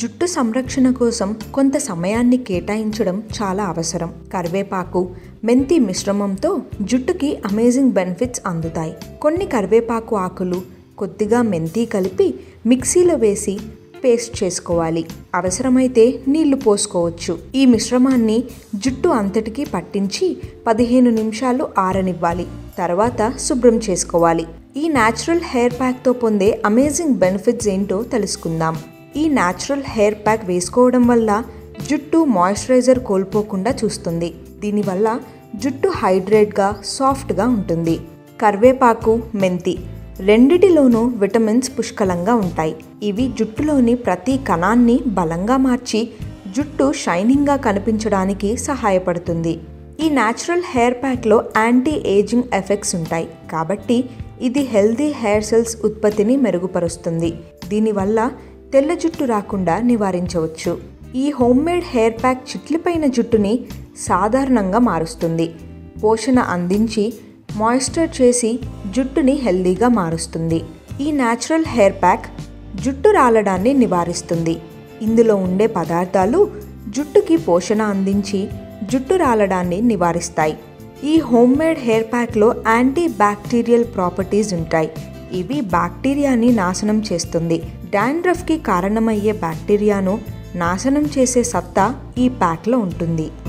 జుట్టు సంరక్షణ కోసం కొంత సమయాన్ని కేటాయించడం చాలా అవసరం కరివేపాకు మెంతి మిశ్రమంతో జుట్టుకి అమేజింగ్ బెనిఫిట్స్ అందుతాయి కొన్ని కరివేపాకు ఆకులు కొద్దిగా మెంతి కలిపి మిక్సీలో వేసి పేస్ట్ చేసుకోవాలి అవసరమైతే నీళ్లు పోసుకోవచ్చు ఈ మిశ్రమాన్ని జుట్టు అంతటికీ పట్టించి పదిహేను నిమిషాలు ఆరనివ్వాలి తర్వాత శుభ్రం చేసుకోవాలి ఈ న్యాచురల్ హెయిర్ ప్యాక్తో పొందే అమేజింగ్ బెనిఫిట్స్ ఏంటో తెలుసుకుందాం ఈ న్యాచురల్ హెయిర్ ప్యాక్ వేసుకోవడం వల్ల జుట్టు మాయిశ్చరైజర్ కోల్పోకుండా చూస్తుంది దీనివల్ల జుట్టు హైడ్రేట్గా సాఫ్ట్గా ఉంటుంది కరివేపాకు మెంతి రెండిటిలోనూ విటమిన్స్ పుష్కలంగా ఉంటాయి ఇవి జుట్టులోని ప్రతి కణాన్ని బలంగా మార్చి జుట్టు షైనింగ్గా కనిపించడానికి సహాయపడుతుంది ఈ న్యాచురల్ హెయిర్ ప్యాక్లో యాంటీ ఏజింగ్ ఎఫెక్ట్స్ ఉంటాయి కాబట్టి ఇది హెల్దీ హెయిర్ సెల్స్ ఉత్పత్తిని మెరుగుపరుస్తుంది దీనివల్ల తెల్ల జుట్టు రాకుండా నివారించవచ్చు ఈ హోమ్ మేడ్ హెయిర్ ప్యాక్ చిట్లిపైన జుట్టుని సాధారణంగా మారుస్తుంది పోషణ అందించి మాయిశ్చర్ చేసి జుట్టుని హెల్దీగా మారుస్తుంది ఈ న్యాచురల్ హెయిర్ ప్యాక్ జుట్టు రాలడాన్ని నివారిస్తుంది ఇందులో ఉండే పదార్థాలు జుట్టుకి పోషణ అందించి జుట్టు రాలడాన్ని నివారిస్తాయి ఈ హోమ్ మేడ్ హెయిర్ ప్యాక్లో యాంటీ బ్యాక్టీరియల్ ప్రాపర్టీస్ ఉంటాయి ఇవి బ్యాక్టీరియాని నాశనం చేస్తుంది డాండ్రఫ్కి కారణమయ్యే బ్యాక్టీరియాను నాశనం చేసే సత్తా ఈ ప్యాక్లో ఉంటుంది